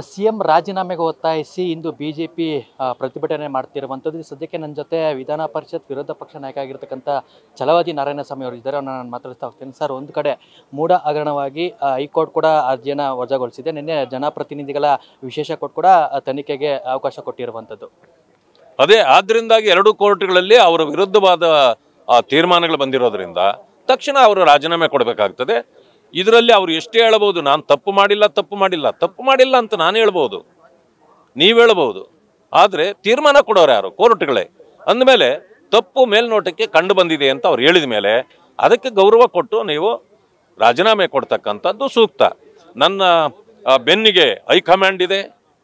CM ರಾಜೀನಾಮೆಗೆ ಒತ್ತಾಯಿಸಿ ಇಂದು BJP ಪ್ರತಿಭಟನೆ ಮಾಡ್ತಿರುವಂಥದ್ದು ಇದು ಸದ್ಯಕ್ಕೆ ನನ್ನ ಜೊತೆ ವಿಧಾನ ಪರಿಷತ್ ವಿರೋಧ ಪಕ್ಷ ನಾಯಕ ಆಗಿರ್ತಕ್ಕಂಥ ಛಲವಾದಿ ನಾರಾಯಣಸ್ವಾಮಿ ಅವರು ಇದ್ದಾರೆ ಅವ್ರನ್ನ ನಾನು ಮಾತಾಡ್ತಾ ಹೋಗ್ತೀನಿ ಸರ್ ಒಂದು ಕಡೆ ಮೂಢ ಹಗರಣವಾಗಿ ಆ, ಹೈಕೋರ್ಟ್ ಕೂಡ ಅರ್ಜಿಯನ್ನು ವಜಾಗೊಳಿಸಿದೆ ನಿನ್ನೆ ಜನಪ್ರತಿನಿಧಿಗಳ ವಿಶೇಷ ಕೋರ್ಟ್ ಕೂಡ ಆ, ತನಿಖೆಗೆ ಅವಕಾಶ ಕೊಟ್ಟಿರುವಂಥದ್ದು ಅದೇ ಆದ್ರಿಂದಾಗಿ ಎರಡು ಕೋರ್ಟ್ಗಳಲ್ಲಿ ಅವರ ವಿರುದ್ಧವಾದ ಆ, ತೀರ್ಮಾನಗಳು ಬಂದಿರೋದ್ರಿಂದ ತಕ್ಷಣ ಅವರು ರಾಜೀನಾಮೆ ಕೊಡಬೇಕಾಗ್ತದೆ ಇದರಲ್ಲಿ ಅವರು ಎಷ್ಟೇ ಹೇಳಬಹುದು ನಾನು ತಪ್ಪು ಮಾಡಿಲ್ಲ ತಪ್ಪು ಮಾಡಿಲ್ಲ ತಪ್ಪು ಮಾಡಿಲ್ಲ ಅಂತ ನಾನು ಹೇಳ್ಬೋದು ನೀವು ಹೇಳ್ಬೋದು ಆದರೆ ತೀರ್ಮಾನ ಕೊಡೋರು ಯಾರು ಕೋರ್ಟ್ಗಳೇ ಅಂದಮೇಲೆ ತಪ್ಪು ಮೇಲ್ನೋಟಕ್ಕೆ ಕಂಡು ಬಂದಿದೆ ಅಂತ ಅವ್ರು ಹೇಳಿದ ಮೇಲೆ ಅದಕ್ಕೆ ಗೌರವ ಕೊಟ್ಟು ನೀವು ರಾಜೀನಾಮೆ ಕೊಡ್ತಕ್ಕಂಥದ್ದು ಸೂಕ್ತ ನನ್ನ ಆ, ಬೆನ್ನಿಗೆ ಹೈಕಮಾಂಡ್ ಇದೆ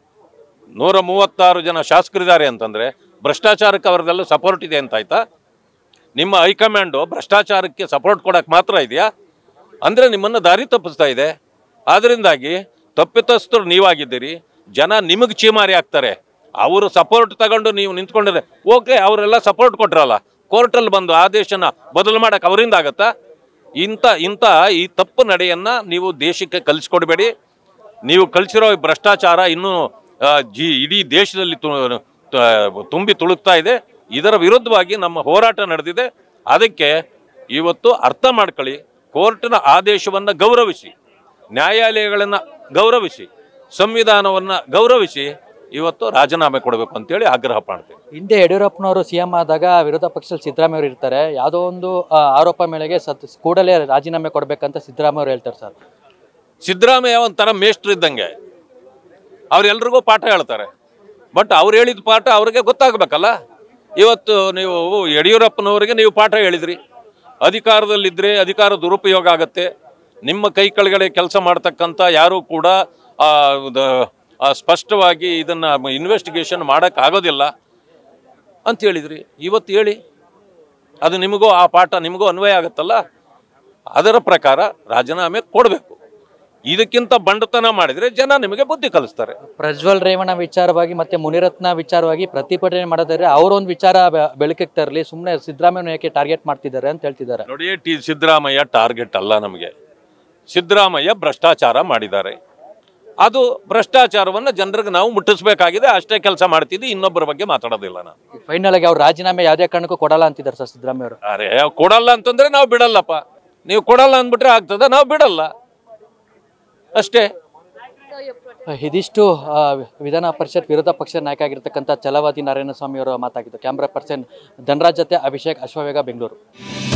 ನೂರ ಮೂವತ್ತಾರು ಜನ ಶಾಸಕರಿದ್ದಾರೆ ಅಂತಂದ್ರೆ ಭ್ರಷ್ಟಾಚಾರಕ್ಕೆ ಅವರದೆಲ್ಲ ಸಪೋರ್ಟ್ ಇದೆ ಅಂತ ಆಯ್ತಾ ನಿಮ್ಮ ಹೈಕಮಾಂಡು ಭ್ರಷ್ಟಾಚಾರಕ್ಕೆ ಸಪೋರ್ಟ್ ಕೊಡಕ್ಕೆ ಮಾತ್ರ ಇದೆಯಾ ಅಂದ್ರೆ ನಿಮ್ಮನ್ನ ದಾರಿ ತಪ್ಪಿಸ್ತಾ ಇದೆ ಆದ್ರಿಂದಾಗಿ ತಪ್ಪಿತಸ್ಥರು ನೀವಾಗಿದ್ದೀರಿ ಜನ ನಿಮಗೆ ಚೀಮಾರಿ ಆಗ್ತಾರೆ ಅವರು ಸಪೋರ್ಟ್ ತಗೊಂಡು ನೀವು ನಿಂತ್ಕೊಂಡಿದ್ರೆ ಓಕೆ ಅವರೆಲ್ಲ ಸಪೋರ್ಟ್ ಕೊಟ್ರಲ್ಲ ಕೋರ್ಟಲ್ಲಿ ಬಂದು ಆದೇಶನ ಬದಲು ಮಾಡಕ್ಕೆ ಅವರಿಂದ ಆಗತ್ತಾ ಇಂಥ ಇಂಥ ಈ ತಪ್ಪು ನಡೆಯನ್ನ ನೀವು ದೇಶಕ್ಕೆ ಕಲಿಸ್ಕೊಡ್ಬೇಡಿ ನೀವು ಕಲಿಸಿರೋ ಈ ಭ್ರಷ್ಟಾಚಾರ ಇನ್ನೂ ಆ, ಜಿ ಇಡೀ ದೇಶದಲ್ಲಿ ತು- ತ- ತುಂಬಿ ತುಳುಕ್ತಾ ಇದೆ ಇದರ ವಿರುದ್ಧವಾಗಿ ನಮ್ಮ ಹೋರಾಟ ನಡೆದಿದೆ ಅದಕ್ಕೆ ಇವತ್ತು ಅರ್ಥ ಮಾಡ್ಕೊಳ್ಳಿ ಕೋರ್ಟ್ನ ಆದೇಶವನ್ನು ಗೌರವಿಸಿ ನ್ಯಾಯಾಲಯಗಳನ್ನು ಗೌರವಿಸಿ ಸಂವಿಧಾನವನ್ನು ಗೌರವಿಸಿ ಇವತ್ತು ರಾಜೀನಾಮೆ ಕೊಡಬೇಕು ಅಂತೇಳಿ ಆಗ್ರಹ ಮಾಡ್ತೇವೆ ಹಿಂದೆ ಯಡಿಯೂರಪ್ಪನವರು ಸಿ ಎಂ ಆದಾಗ ವಿರೋಧ ಪಕ್ಷದಲ್ಲಿ ಸಿದ್ದರಾಮಯ್ಯ ಅವರು ಇರ್ತಾರೆ ಯಾವುದೋ ಒಂದು ಆ, ಆರೋಪ ಮೇಳೆಗೆ ಸತ್ ಕೂಡಲೇ ರಾಜೀನಾಮೆ ಕೊಡಬೇಕಂತ ಸಿದ್ದರಾಮಯ್ಯ ಅವರು ಹೇಳ್ತಾರೆ ಸರ್ ಸಿದ್ದರಾಮಯ್ಯ ಒಂಥರ ಮೇಷ್ಟ್ರು ಇದ್ದಂಗೆ ಅವ್ರೆಲ್ರಿಗೂ ಪಾಠ ಹೇಳ್ತಾರೆ ಬಟ್ ಅವ್ರು ಹೇಳಿದ ಪಾಠ ಅವ್ರಿಗೆ ಗೊತ್ತಾಗಬೇಕಲ್ಲ ಇವತ್ತು ನೀವು ಯಡಿಯೂರಪ್ಪನವರಿಗೆ ನೀವು ಪಾಠ ಹೇಳಿದ್ರಿ ಅಧಿಕಾರದಲ್ಲಿದ್ದರೆ ಅಧಿಕಾರ ದುರುಪಯೋಗ ಆಗತ್ತೆ ನಿಮ್ಮ ಕೈ ಕೆಳಗಡೆ ಕೆಲಸ ಮಾಡ್ತಕ್ಕಂಥ ಯಾರೂ ಕೂಡ ಆ, ದ- ಆ, ಸ್ಪಷ್ಟವಾಗಿ ಇದನ್ನು ಇನ್ವೆಸ್ಟಿಗೇಷನ್ ಮಾಡೋಕ್ಕಾಗೋದಿಲ್ಲ ಅಂತ ಹೇಳಿದ್ರಿ ಇವತ್ತು ಹೇಳಿ ಅದು ನಿಮಗೂ ಆ ಪಾಠ ನಿಮಗೂ ಅನ್ವಯ ಆಗುತ್ತಲ್ಲ ಅದರ ಪ್ರಕಾರ ರಾಜೀನಾಮೆ ಕೊಡಬೇಕು ಇದಕ್ಕಿಂತ ಬಂಡತನ ಮಾಡಿದ್ರೆ ಜನ ನಿಮಗೆ ಬುದ್ಧಿ ಕಲಿಸ್ತಾರೆ ಪ್ರಜ್ವಲ್ ರೇವಣ್ಣ ವಿಚಾರವಾಗಿ ಮತ್ತೆ ಮುನಿರತ್ನ ವಿಚಾರವಾಗಿ ಪ್ರತಿಭಟನೆ ಮಾಡೋದಾದ್ರೆ ಅವರೊಂದು ವಿಚಾರ ಬೆ- ಬೆಳಕಿಗೆ ತರಲಿ ಸುಮ್ಮನೆ ಸಿದ್ದರಾಮಯ್ಯ ಯಾಕೆ ಟಾರ್ಗೆಟ್ ಮಾಡ್ತಿದ್ದಾರೆ ಅಂತ ಹೇಳ್ತಿದ್ದಾರೆ ನೋಡಿ ಟಿ ಸಿದ್ದರಾಮಯ್ಯ ಟಾರ್ಗೆಟ್ ಅಲ್ಲ ನಮಗೆ ಸಿದ್ದರಾಮಯ್ಯ ಭ್ರಷ್ಟಾಚಾರ ಮಾಡಿದ್ದಾರೆ ಅದು ಭ್ರಷ್ಟಾಚಾರವನ್ನು ಜನರಿಗೆ ನಾವು ಮುಟ್ಟಿಸ್ಬೇಕಾಗಿದೆ ಅಷ್ಟೇ ಕೆಲಸ ಮಾಡ್ತಿದ್ವಿ ಇನ್ನೊಬ್ಬರ ಬಗ್ಗೆ ಮಾತಾಡೋದಿಲ್ಲ ನಾನು ಫೈನಲ್ ಆಗಿ ಅವ್ರ ರಾಜೀನಾಮೆ ಯಾವುದೇ ಕಾರಣಕ್ಕೂ ಕೊಡಲ್ಲ ಅಂತಿದ್ದಾರೆ ಸರ್ ಸಿದ್ದರಾಮಯ್ಯ ಅವರು ಅರೆ ಕೊಡಲ್ಲ ಅಂತಂದ್ರೆ ನಾವು ಬಿಡಲ್ಲಪ್ಪ ನೀವು ಕೊಡಲ್ಲ ಅಂದ್ಬಿಟ್ರೆ ಆಗ್ತದ ನಾವು ಬಿಡಲ್ಲ ಅಷ್ಟೇ ಇದಿಷ್ಟು ಆ, ವಿಧಾನ ಪರಿಷತ್ ವಿರೋಧ ಪಕ್ಷದ ನಾಯಕ ಆಗಿರ್ತಕ್ಕಂಥ ಛಲವಾದಿ ನಾರಾಯಣಸ್ವಾಮಿ ಅವರ ಮಾತಾಗಿದ್ದು ಕ್ಯಾಮ್ರಾ ಪರ್ಸನ್ ಧನರಾಜ್ ಜೊತೆ ಅಭಿಷೇಕ್ ಅಶ್ವವೇಗ ಬೆಂಗಳೂರು